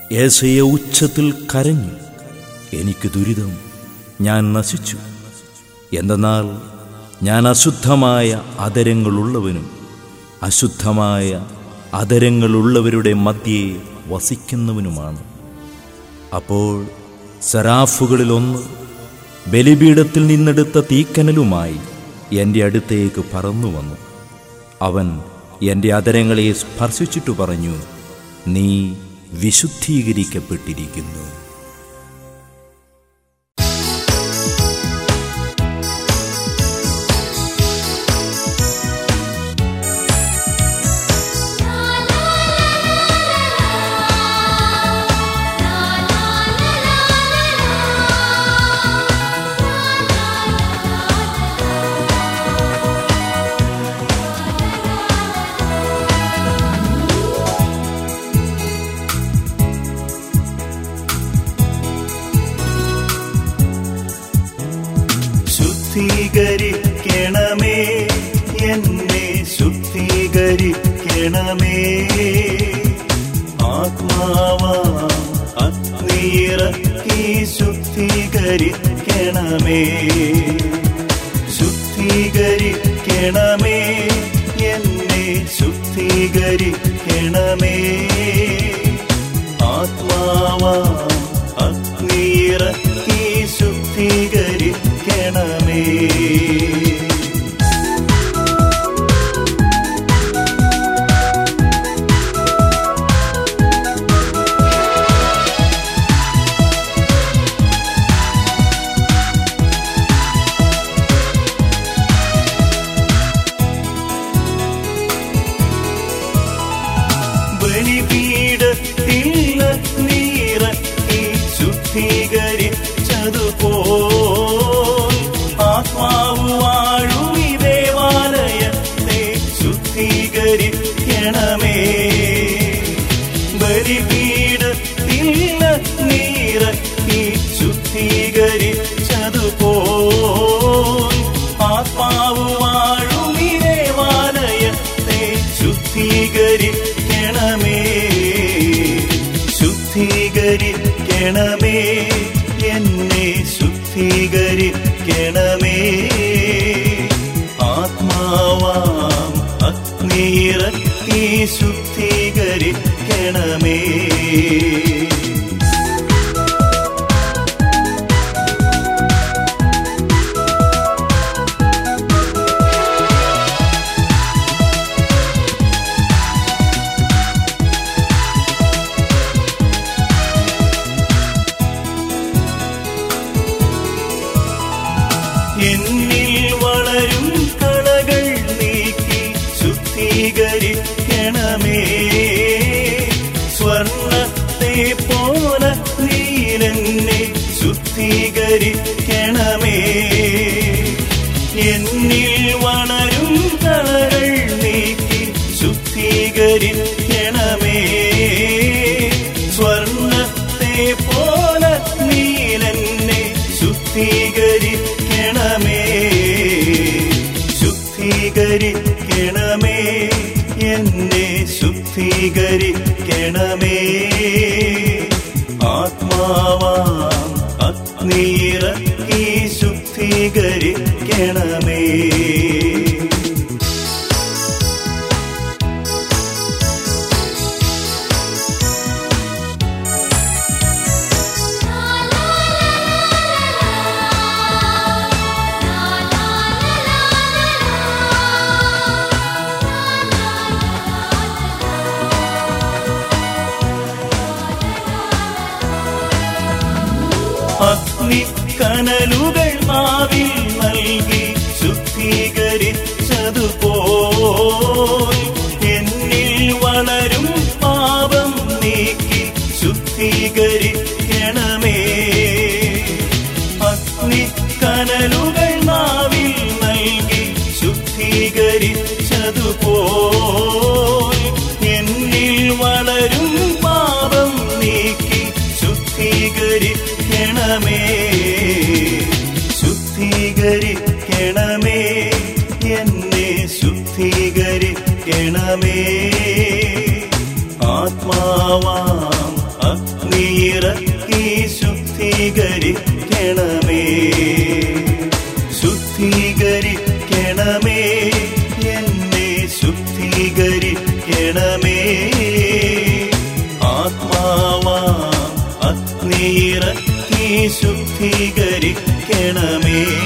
ഏസയെ ഉച്ചത്തിൽ കരഞ്ഞു എനിക്ക് ദുരിതം ഞാൻ നശിച്ചു എന്തെന്നാൽ ഞാൻ അശുദ്ധമായ അതരങ്ങളുള്ളവനും അശുദ്ധമായ അതരങ്ങളുള്ളവരുടെ മധ്യേ വസിക്കുന്നവനുമാണ് അപ്പോൾ സരാഫുകളിലൊന്ന് ബലിപീഠത്തിൽ നിന്നെടുത്ത തീക്കനലുമായി എൻ്റെ അടുത്തേക്ക് പറന്നു വന്നു അവൻ എൻ്റെ അതരങ്ങളെ സ്പർശിച്ചിട്ടു പറഞ്ഞു നീ വിശുദ്ധീകരിക്കപ്പെട്ടിരിക്കുന്നു ശുദ്ധീകരിക്കണമേ എന്നെ ശുദ്ധീകരിക്കണമേ ആത്മാവാ അഗ്നിയിറക്കി ശുദ്ധീകരിക്കണമേ ശുദ്ധീകരിക്കണമേ എന്നെ ശുദ്ധീകരിക്കണമേ ആത്മാവാ അഗ്നിയിറക്കി ശുദ്ധീകരിക്കണമേ ബലിപീഠത്തിൽ നീറക്കി ശുദ്ധീകരിച്ചതുപോൽ ആത്മാവ് വാഴും ഈ ദേവാലയത്തെ ശുദ്ധീകരിക്കണമേ ബലിപീഠത്തിൽ നീറക്കി ശുദ്ധീകരിച്ചതുപോൽ ആത്മാവ് വാഴും ഈ ദേവാലയത്തെ ശുദ്ധീകരിക്കണമേ ശുദ്ധീകരിക്കണമേ എന്നെ ശുദ്ധീകരിക്കണമേ ആത്മാവാം അഗ്നിയിറക്കി ശുദ്ധീകരിക്കണമേ എന്നിൽ വളരും കളകൾ നീക്കി ശുദ്ധീകരിക്കണമേ സ്വർണത്തെ പോല നീലെന്നെ ശുദ്ധീകരിക്കണമേ എന്നിൽ വളരും കളകൾ നീക്കി ശുദ്ധീകരിക്കണമേ സ്വർണത്തെ പോല നീലെന്നെ ശുദ്ധീകരിക്കണമേ ശുദ്ധീകരിക്കണമേ എന്നെ ശുദ്ധീകരിക്കണമേ ആത്മാവാം അഗ്നിയിറക്കി ശുദ്ധീകരിക്കണമേ അഗ്നി കനലുകൾ നാവിൽ നൽകി ശുദ്ധീകരിച്ചതുപോൽ എന്നിൽ വളരും പാപം നീക്കി ശുദ്ധീകരിക്കണമേ അഗ്നി കനലുകൾ നാവിൽ നൽകി ശുദ്ധീകരിച്ചതുപോൽ എന്നിൽ വളരും പാപം നീക്കി ശുദ്ധീകരിക്കണമേ ശുദ്ധീകരിക്കണമേ എന്നെ ശുദ്ധീകരിക്കണമേ ആത്മാവാം അഗ്നി ഇറക്കി ശുദ്ധീകരിക്കണമേ ശുദ്ധീകരിക്കണമേ എന്നെ ശുദ്ധീകരിക്കണമേ ആത്മാവാം അഗ്നിയിറക്കി ശുദ്ധീകരിക്കണമേ